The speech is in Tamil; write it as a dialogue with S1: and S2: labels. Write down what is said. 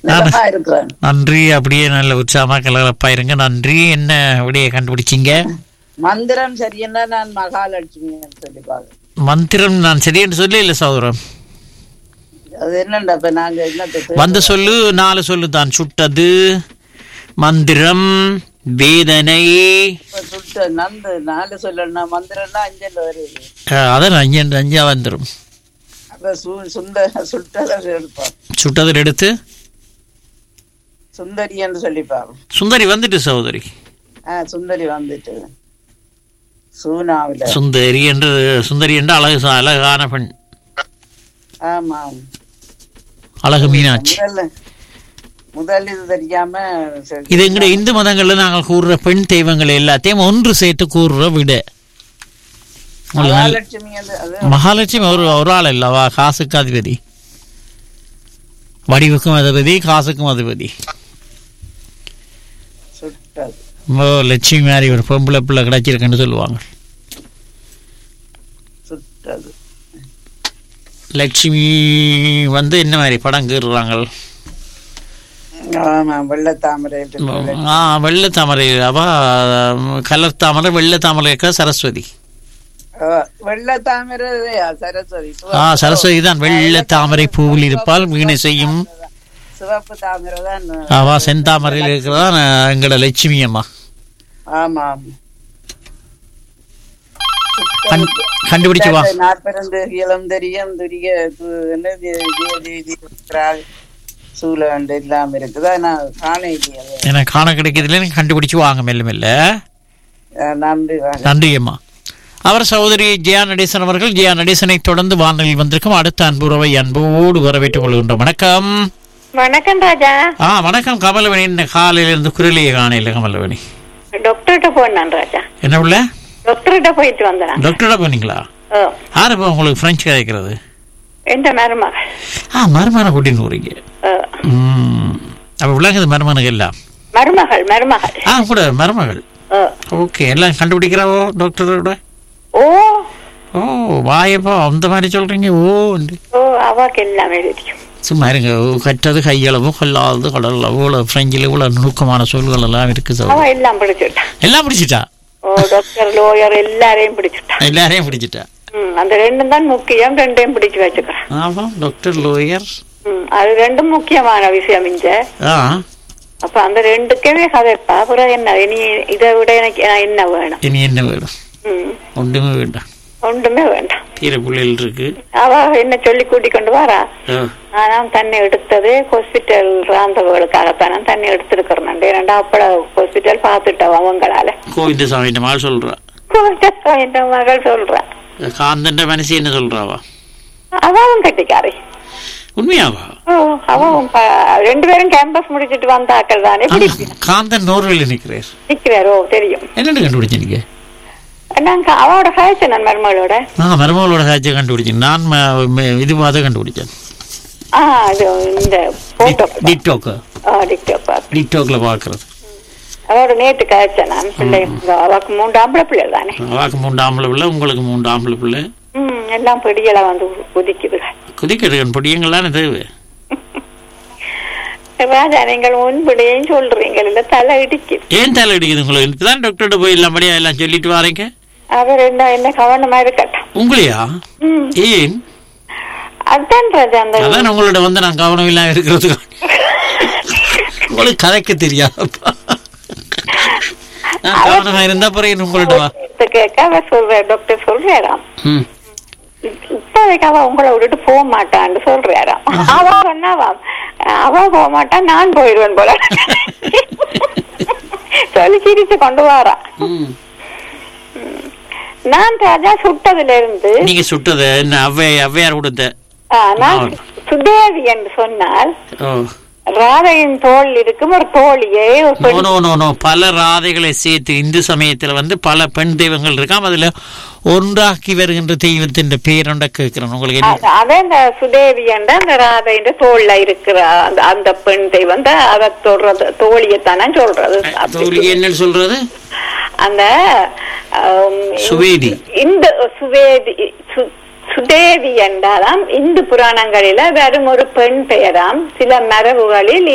S1: நலமா இருக்கிறேன்
S2: நன்றி அப்படியே நல்ல உற்சாகமா கலகலப்பா இருங்க நன்றி என்ன விடையை கண்டுபிடிச்சீங்க
S1: மந்திரம் சரியன்னா நான் மகாலட்சுமி சொல்லி பாக்குறேன்
S2: மந்திரம் நான் சரியென்று சொல்லி இல்லை சௌரம்
S1: அது என்னண்டா இப்ப நாங்க என்னத்தை
S2: வந்த சொல்லு நாலு சொல்லு தான் சுட்டது மந்திரம் வேதனை
S1: இப்ப சுட்ட நந்து நாலு சொல்லணும் மந்திரம்னா அஞ்சல் வருது
S2: அஹ், அதான் அஞ்சு அஞ்சா வந்துடும்
S1: அப்ப சு சுந்தர சுட்டதை எடுப்போம்
S2: சுட்டதில் எடுத்து
S1: சுந்தரி என்று சொல்லிப்பாங்க
S2: சுந்தரி வந்துட்டு சகோதரி
S1: ஆ சுந்தரி வந்துட்டு சூனாவில
S2: சுந்தரி என்று சுந்தரி என்று அழகு அழகான பெண்
S1: ஆமாம்
S2: அழகு மீனாட்சி
S1: முதல்ல முதல் இது தெரியாம சரி.
S2: இது எங்கட இந்து மதங்கள்ல நாங்கள் கூறுற பெண் தெய்வங்கள் எல்லாத்தையும் ஒன்று சேர்த்து கூறுற விட உங்களுக்கு நல்ல-
S1: மகாலட்சுமி என்று அது
S2: மகாலட்சுமி ஒரு ஒரு ஆள் இல்லவா காசுக்கு அதிபதி வடிவுக்கும் அதிபதி காசுக்கும் அதிபதி
S1: சுட்டது
S2: ஓ லட்சுமி மாதிரி ஒரு பொம்பளை பிள்ளை கிடைச்சிருக்குன்னு சொல்லுவாங்க
S1: சுட்டது
S2: லட்சுமி வந்து என்ன மாதிரி படம் கீறுறாங்க
S1: ஆமா வெள்ளத்தாமரை என்று சொல்லி.
S2: ஆ வெள்ளை தாமரை அவா கலர் தாமரை வெள்ளை தாமரை இருக்கிற சரஸ்வதி
S1: ஆ, வெள்ளத்தாமரையா சரஸ்வதி
S2: ஆ சரஸ்வதி தான் வெள்ளை தாமரை பூவில் இருப்பால் வீணை செய்யும்
S1: சிவப்பு தாமரை தான்
S2: அவா செந்தாமரையில் இருக்கிறதா எங்களோட லட்சுமி அம்மா
S1: ஆமாம்
S2: கண் கண்டுபிடிச்சு வா
S1: நாற்பது இளம் தெரியும் துரிய து- என்னது இது- இது- இது இருக்கிறாள் சூழல் எல்லாம் இருக்குதா நான் காண இல்லையா
S2: எனக்கு காண கிடைக்கிறதுல எனக்கு கண்டுபிடிச்சு வாங்க மெல்ல மெல்ல
S1: நன்றி வாங்க.
S2: நன்றி அம்மா அவர் சகோதரி ஜெயா நடேசன் அவர்கள் ஜெயா நடேசனை தொடர்ந்து வானொலியில் வந்திருக்கும் அடுத்த அன்புறவை அன்போடு வரவேற்றுக் கொள்கின்றோம் வணக்கம்
S3: வணக்கம் ராஜா
S2: ஆ வணக்கம் கமலவணி இந்த காலையில இருந்து குரலையை காணையில் கமலவணி
S3: டாக்டர்கிட்ட போனான் ராஜா
S2: என்ன உள்ள
S3: டாக்டர்கிட்ட போயிட்டு வந்தான்
S2: டாக்டரா போனீங்களா
S3: ஓ
S2: யார் இப்போ உங்களுக்கு ஃப்ரெஞ்சு கதைக்கிறது
S3: எந்த மருமகள்
S2: ஆ மருமான கூட்டின்னு போறீங்க
S3: ஓ,
S2: ம் அப்போ உள்ளது மருமனுக்கு எல்லாம்
S3: மருமகள் மருமகள்
S2: ஆ கூட மருமகள்
S3: ஓ
S2: ஓகே எல்லாம் கண்டுபிடிக்கிறாவோ டாக்டரோட
S3: ஓ
S2: ஓ வாயப்பா அந்த மாதிரி சொல்றீங்க ஓ
S3: ஓ அவாக்கு எல்லாமே தெரியும்
S2: சும்மா இருங்க ஓ, கற்றது கையளவு கொல்லாதது கடல் அவ்வளோ ஃப்ரெஞ்சில் இவ்வளோ நுணுக்கமான சொல்கள் எல்லாம் இருக்கு
S3: அவ
S2: சார்
S3: எல்லாம் பிடிச்சுட்டான்
S2: எல்லாம் பிடிச்சிட்டா
S3: ஓ டாக்டர் லோயர் எல்லாரையும் பிடிச்சுட்டான்
S2: எல்லாரையும் பிடிச்சிட்டா
S3: ம் அந்த ரெண்டும் தான் முக்கியம் ரெண்டையும் பிடிச்சு வச்சுக்கிறேன்
S2: ஆமாம் டாக்டர் லோயர்
S3: ம் அது ரெண்டும் முக்கியமான விஷயம் இங்க
S2: ஆ
S3: அப்ப அந்த ரெண்டுக்கவே கதைப்பா அப்புறம் என்ன இனி இதை விட எனக்கு என்ன வேணும்
S2: இனி என்ன வேணும்
S3: ம்
S2: ஒன்றுமே வேண்டாம்
S3: ஒன்றுமே வேண்டாம்
S2: கீரை புள்ளைகள் இருக்கு
S3: அவ என்ன சொல்லி கூட்டி கொண்டு வரா
S2: ஆ,
S3: நான் தண்ணி எடுத்தது ஹாஸ்பிட்டல் ராந்தவர்களுக்காகத்தான் நான் தண்ணி எடுத்திருக்கிறேன் ரெண்டா அப்பட ஹாஸ்பிட்டல் பார்த்துட்டோம் அவங்களால
S2: கோவிந்த சாமி மகள் சொல்றா
S3: என் மகள் சொல்றா
S2: காந்தண்ட மனசு என்ன சொல்றாவா
S3: அவவும் கட்டிக்காரி
S2: உண்மையாவா
S3: ஓ அவவும் ப- ரெண்டு பேரும் கேம்பஸ் முடிச்சிட்டு வந்தாக்கள் தானே
S2: ஆ,
S3: பிடிச்சி
S2: காந்தன் நோர்வேல நிக்கிறார்
S3: நிக்கிறாரோ தெரியும்
S2: என்னென்னு கண்டுபிடிச்சீங்க
S3: நாங்க அவளோட காய்ச்சல் நான் மருமகளோட
S2: ஆ மருமகளோட காய்ச்சல் கண்டுபிடிச்சேன் நான் ம- ம- இது பார்த்து கண்டுபிடிச்சேன்
S3: ஆ இது இந்த போட்டோ
S2: டிக்டாக்
S3: டிக்டாக் பார்த்து
S2: டிக்டாக்ல பாக்குறது
S3: அவரோட நேற்று காய்ச்சல் நான் பிள்ளை அவக்கு மூன்று ஆம்பளை பிள்ளை தானே
S2: அவாக்கு மூன்று ஆம்பளை பிள்ளை உங்களுக்கு மூன்று ஆம்பளை பிள்ளை
S3: ம் எல்லாம் பிடியெல்லாம் வந்து குதிக்குதுங்க
S2: குதிக்கெடுக்கன் பொடியங்களான தேவை
S3: ராஜா நீங்கள் முன்பிடையும் சொல்றீங்க இல்ல தலை இடிக்குது
S2: ஏன் தலை அடிக்குது உங்களுக்கு இப்பதான் டாக்டர்கிட்ட போய் எல்லாம்படியா எல்லாம் சொல்லிட்டு வரீங்க
S3: அவர் என்ன என்ன கவனமா இருக்கட்டும்
S2: உங்களையா
S3: ம்
S2: ஏன்
S3: அதான் ராஜா அந்த
S2: அதான் உங்களோட வந்து நான் கவனம் இல்லாம இருக்கிறதுக்கு உங்களுக்கு கதைக்க தெரியாதப்பா நான் கவனமா இருந்தா பிறகு உங்கள்ட்ட வா
S3: இதை கேட்க அவர் சொல்ற டாக்டர் சொல்றாராம்
S2: ம்
S3: இப்போதைக்கு அவ உங்களை விட்டுட்டு போக மாட்டான்னு சொல்றாராம் அவ சொன்னாவாம் அவ போக மாட்டான் நான் போயிடுவேன் போல சொல்லி சிரிச்சு கொண்டு வாரா
S2: ம்.
S3: நான் ராஜா சுட்டதுல இருந்து
S2: நீங்க சுட்டது என்ன அவ்வை அவ்வையார் கொடுத்த
S3: ஆ, நான் சுதேவி என்று சொன்னால்
S2: ஓ
S3: ராதையின் தோல் இருக்கும் ஒரு தோழியே ஒரு
S2: நோ
S3: பெண்
S2: நோ நோ நோ பல ராதைகளை சேர்த்து இந்து சமயத்துல வந்து பல பெண் தெய்வங்கள் இருக்காம் அதுல ஒன்றாக்கி வருகின்ற தெய்வத்தின் பேரண்ட கேட்கிறேன் உங்களுக்கு என்ன
S3: அ- அதே இந்த சுதேவி என்ற அந்த ராதையின் தோல்ல இருக்கிற அந்த அந்த பெண் தெய்வம் தான் அதை சொல்றது தோழியத்தானே சொல்றது அப்படி
S2: தோழி என்ன சொல்றது
S3: அந்த ஆம்,
S2: சுவேதி.
S3: இந்த சுவேதி சு- சுதேவி என்றாலாம் இந்து புராணங்களில வெறும் ஒரு பெண் பெயராம் சில மரபுகளில்